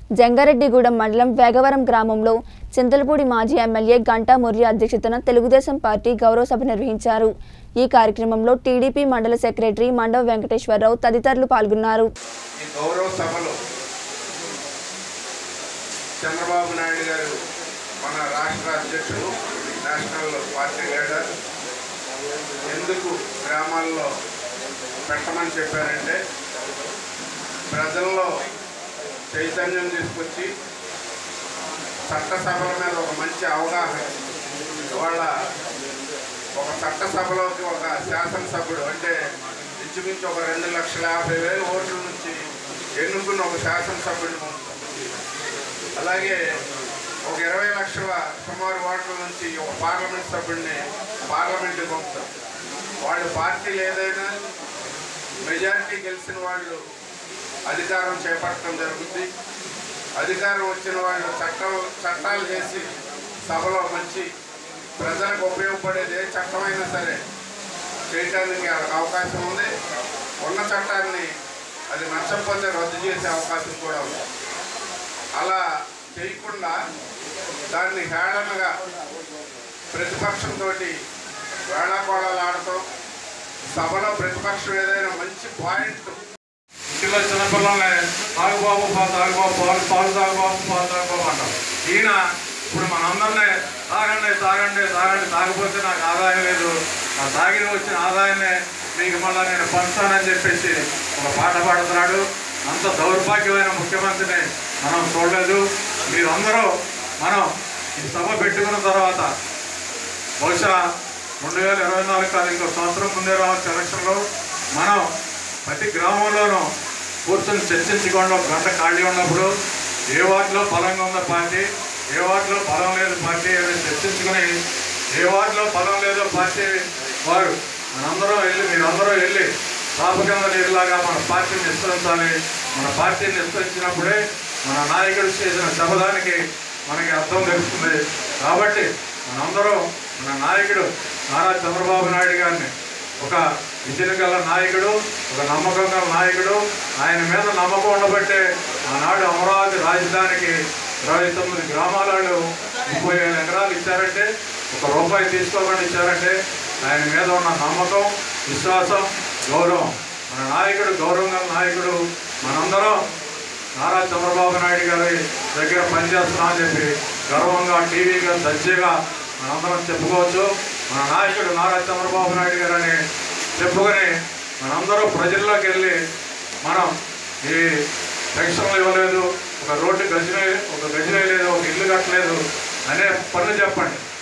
జంగారెడ్డిగూడెం మండలం వేగవరం గ్రామంలో చింతలపూడి మాజీ ఎమ్మెల్యే గంటా ముర్రి అధ్యక్షతన తెలుగుదేశం పార్టీ గౌరవ సభ నిర్వహించారు ఈ కార్యక్రమంలో టీడీపీ మండల సెక్రటరీ మండవ వెంకటేశ్వరరావు తదితరులు పాల్గొన్నారు ఈ గౌరవ సభలో చంద్రబాబు నాయుడు గారు మన రాష్ట్ర అధ్యక్షుడు నేషనల్ పార్టీ లీడర్ ఎందుకు గ్రామాల్లో పెట్టమని చెప్పారంటే ప్రజల్లో చైతన్యం తీసుకొచ్చి చట్టసభల మీద ఒక మంచి అవగాహన ఇవాళ ఒక చట్టసభలోకి ఒక శాసనసభ్యుడు అంటే ఇంచుమించు ఒక రెండు లక్షల యాభై వేల ఓట్ల నుంచి ఎన్నుకున్న ఒక శాసనసభ్యుడిని పంపుతాం అలాగే ఒక ఇరవై లక్షల సుమారు ఓట్ల నుంచి ఒక పార్లమెంట్ సభ్యుడిని పార్లమెంట్కి పంపుతాం వాళ్ళు పార్టీలు ఏదైనా మెజారిటీ గెలిచిన వాళ్ళు అధికారం చేపట్టడం జరుగుతుంది అధికారం వచ్చిన వాళ్ళు చట్టం చట్టాలు చేసి సభలో మంచి ప్రజలకు ఉపయోగపడేది ఏ చట్టమైనా సరే చేయడానికి వాళ్ళకి అవకాశం ఉంది ఉన్న చట్టాన్ని అది నచ్చకపోతే రద్దు చేసే అవకాశం కూడా ఉంది అలా చేయకుండా దాన్ని హేళనగా ప్రతిపక్షంతో వేళాకోళాలు ఆడటం సభలో ప్రతిపక్షం ఏదైనా మంచి పాయింట్ ఇంటిలో చిన్నపిల్లల్ని తాగుబాబు పాలు తాగుబాబు పాలు పాలు తాగుబాబు పాలు తాగుబాబు అంటారు ఈయన ఇప్పుడు మనందరినీ తాగండి తాగండి తాగండి తాగకపోతే నాకు ఆదాయం లేదు ఆ తాగిన వచ్చిన ఆదాయాన్ని మీకు మళ్ళీ నేను పంచుతానని చెప్పేసి ఒక పాట పాడుతున్నాడు అంత దౌర్భాగ్యమైన ముఖ్యమంత్రిని మనం చూడలేదు మీరందరూ మనం ఈ సభ పెట్టుకున్న తర్వాత బహుశా రెండు వేల ఇరవై నాలుగు కాదు ఇంకో సంవత్సరం ముందే రావచ్చు ఎలక్షన్లో మనం ప్రతి గ్రామంలోనూ కూర్చొని చర్చించుకోండి ఒక గంట ఖాళీ ఉన్నప్పుడు ఏ వార్డులో బలంగా ఉన్న పార్టీ ఏ వార్డులో బలం లేదు పార్టీ అని చర్చించుకుని ఏ వార్డులో బలం లేదో పార్టీ వారు మనందరం వెళ్ళి మీరందరూ వెళ్ళి స్థాపకంగా నీరులాగా మన పార్టీని విస్తరించాలి మన పార్టీని విస్తరించినప్పుడే మన నాయకుడు చేసిన శపథానికి మనకి అర్థం తెలుస్తుంది కాబట్టి మనందరం మన నాయకుడు నారా చంద్రబాబు నాయుడు గారిని ఒక విజయ గల నాయకుడు ఒక నమ్మకం గల నాయకుడు ఆయన మీద నమ్మకం ఉండబట్టే ఆనాడు అమరావతి రాజధానికి ఇరవై తొమ్మిది గ్రామాల వాళ్ళు ముప్పై వేల ఎకరాలు ఇచ్చారంటే ఒక రూపాయి తీసుకోకుండా ఇచ్చారంటే ఆయన మీద ఉన్న నమ్మకం విశ్వాసం గౌరవం మన నాయకుడు గౌరవం గల నాయకుడు మనందరం నారా చంద్రబాబు నాయుడు గారి దగ్గర పనిచేస్తున్నామని చెప్పి గర్వంగా టీవీగా దర్జీగా మనందరం చెప్పుకోవచ్చు మన నాయకుడు నారా చంద్రబాబు నాయుడు గారు అని చెప్పుకొని మనందరూ ప్రజల్లోకి వెళ్ళి మనం ఈ పెన్షన్లు ఇవ్వలేదు ఒక రోడ్డు గజనే ఒక గజనే లేదు ఒక ఇల్లు కట్టలేదు అనే పనులు చెప్పండి